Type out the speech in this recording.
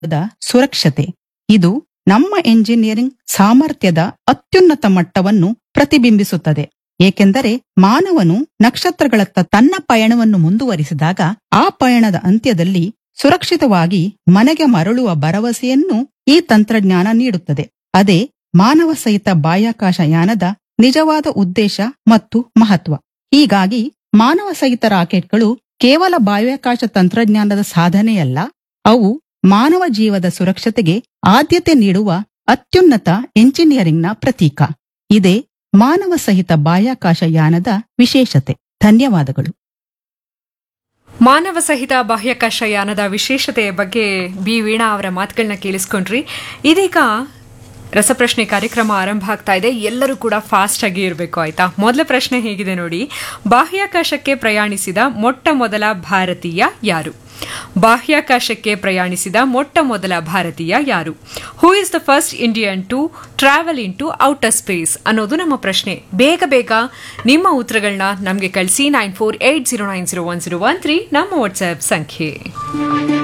the ಸುರಕ್ಷತೆ ಇದು ನಮ್ಮ ಎಂಜಿನಿಯರಿಂಗ್ ಸಾಮರ್ಥ್ಯದ ಅತ್ಯುನ್ನತ ಮಟ್ಟವನ್ನು ಪ್ರತಿಬಿಂಬಿಸುತ್ತದೆ ಏಕೆಂದರೆ ಮಾನವನು ನಕ್ಷತ್ರಗಳತ್ತ ತನ್ನ ಪಯಣವನ್ನು ಮುಂದುವರಿಸಿದಾಗ ಆ ಪಯಣದ ಅಂತ್ಯದಲ್ಲಿ ಸುರಕ್ಷಿತವಾಗಿ ಮನೆಗೆ ಮರಳುವ ಭರವಸೆಯನ್ನು ಈ ತಂತ್ರಜ್ಞಾನ ನೀಡುತ್ತದೆ ಅದೇ ಮಾನವ ಸಹಿತ ಬಾಹ್ಯಾಕಾಶ ಯಾನದ ನಿಜವಾದ ಉದ್ದೇಶ ಮತ್ತು ಮಹತ್ವ ಹೀಗಾಗಿ ಮಾನವ ಸಹಿತ ರಾಕೆಟ್ಗಳು ಕೇವಲ ಬಾಹ್ಯಾಕಾಶ ತಂತ್ರಜ್ಞಾನದ ಸಾಧನೆಯಲ್ಲ ಅವು ಮಾನವ ಜೀವದ ಸುರಕ್ಷತೆಗೆ ಆದ್ಯತೆ ನೀಡುವ ಅತ್ಯುನ್ನತ ಎಂಜಿನಿಯರಿಂಗ್ನ ಪ್ರತೀಕ ಇದೇ ಮಾನವ ಸಹಿತ ಬಾಹ್ಯಾಕಾಶ ಯಾನದ ವಿಶೇಷತೆ ಧನ್ಯವಾದಗಳು ಮಾನವ ಸಹಿತ ಬಾಹ್ಯಾಕಾಶ ಯಾನದ ವಿಶೇಷತೆಯ ಬಗ್ಗೆ ಬಿ ವೀಣಾ ಅವರ ಮಾತುಗಳನ್ನ ಕೇಳಿಸ್ಕೊಂಡ್ರಿ ಇದೀಗ ರಸಪ್ರಶ್ನೆ ಕಾರ್ಯಕ್ರಮ ಆರಂಭ ಆಗ್ತಾ ಇದೆ ಎಲ್ಲರೂ ಕೂಡ ಫಾಸ್ಟ್ ಆಗಿ ಇರಬೇಕು ಆಯ್ತಾ ಮೊದಲ ಪ್ರಶ್ನೆ ಹೇಗಿದೆ ನೋಡಿ ಬಾಹ್ಯಾಕಾಶಕ್ಕೆ ಪ್ರಯಾಣಿಸಿದ ಮೊಟ್ಟ ಮೊದಲ ಭಾರತೀಯ ಯಾರು ಬಾಹ್ಯಾಕಾಶಕ್ಕೆ ಪ್ರಯಾಣಿಸಿದ ಮೊಟ್ಟ ಮೊದಲ ಭಾರತೀಯ ಯಾರು who is the first Indian to travel in to outer space ಅನ್ನೋದು ನಮ್ಮ ಪ್ರಶ್ನೆ ಬೇಗ ಬೇಗ ನಿಮ್ಮ ಉತ್ತರಗಳನ್ನ ನಮಗೆ ಕಳಿಸಿ nine four eight zero nine zero one zero one three ನಮ್ಮ ವಾಟ್ಸ್ಆಪ್ ಸಂಖ್ಯೆ